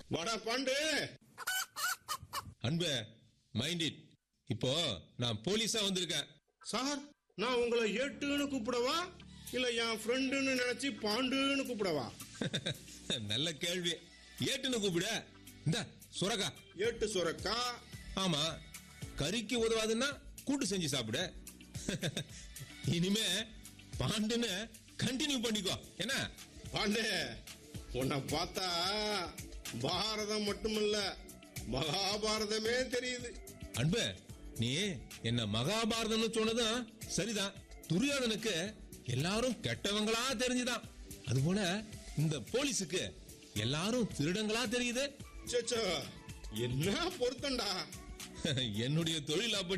வாடா பாண்டு அன்பு mind it இப்போ நான் போலீஸா வந்திருக்கேன் சார் நான் உங்களை ஏட்டுன்னு கூப்பிடவா இல்ல என் ஃப்ரெண்டுன்னு நினைச்சு பாண்டுன்னு கூப்பிடவா நல்ல கேள்வி ஏட்டுன்னு கூப்பிட இந்த சுரக்கா ஏட்டு சுரக்கா ஆமா கறிக்கு உதவாதுன்னா கூட்டு செஞ்சு சாப்பிடு இனிமே பாண்டுன்னு கண்டினியூ பண்ணிக்கோ என்ன பாண்டே உன்னை பார்த்தா பாரதம் மட்டுமல்ல மகாபாரதமே தெரியுது அன்பு நீ என்ன மகாபாரதம்னு சொன்னதும் சரிதான் துரியோதனுக்கு எல்லாரும் கெட்டவங்களா தெரிஞ்சுதான் அதுபோல இந்த போலீஸுக்கு எல்லாரும் திருடங்களா தெரியுது சேச்சோ என்ன பொருத்தம்டா என்னுடைய தொழில் அப்படி